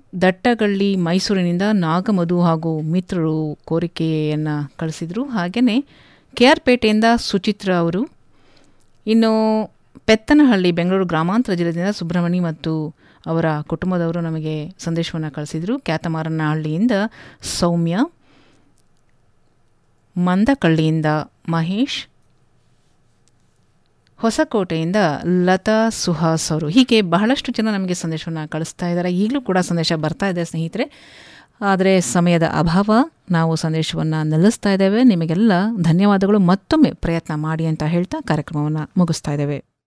ದಟ್ಟಗಳ್ಳಿ ಮೈಸೂರಿನಿಂದ ನಾಗಮಧು ಹಾಗೂ ಮಿತ್ರರು ಕೋರಿಕೆಯನ್ನು ಕಳಿಸಿದರು ಹಾಗೆಯೇ ಕೆ ಆರ್ ಪೇಟೆಯಿಂದ ಸುಚಿತ್ರ ಅವರು ಇನ್ನು ಪೆತ್ತನಹಳ್ಳಿ ಬೆಂಗಳೂರು ಗ್ರಾಮಾಂತರ ಜಿಲ್ಲೆಯಿಂದ ಸುಬ್ರಹ್ಮಣಿ ಮತ್ತು ಅವರ ಕುಟುಂಬದವರು ನಮಗೆ ಸಂದೇಶವನ್ನು ಕಳಿಸಿದರು ಕ್ಯಾತಮಾರನಹಳ್ಳಿಯಿಂದ ಸೌಮ್ಯ ಮಂದಕಳ್ಳಿಯಿಂದ ಮಹೇಶ್ ಹೊಸಕೋಟೆಯಿಂದ ಲತಾ ಸುಹಾಸ್ ಅವರು ಹೀಗೆ ಬಹಳಷ್ಟು ಜನ ನಮಗೆ ಸಂದೇಶವನ್ನು ಕಳಿಸ್ತಾ ಇದ್ದಾರೆ ಈಗಲೂ ಕೂಡ ಸಂದೇಶ ಬರ್ತಾ ಇದೆ ಸ್ನೇಹಿತರೆ ಆದರೆ ಸಮಯದ ಅಭಾವ ನಾವು ಸಂದೇಶವನ್ನು ನಿಲ್ಲಿಸ್ತಾ ಇದ್ದೇವೆ ನಿಮಗೆಲ್ಲ ಧನ್ಯವಾದಗಳು ಮತ್ತೊಮ್ಮೆ ಪ್ರಯತ್ನ ಮಾಡಿ ಅಂತ ಹೇಳ್ತಾ ಕಾರ್ಯಕ್ರಮವನ್ನು ಮುಗಿಸ್ತಾ ಇದ್ದೇವೆ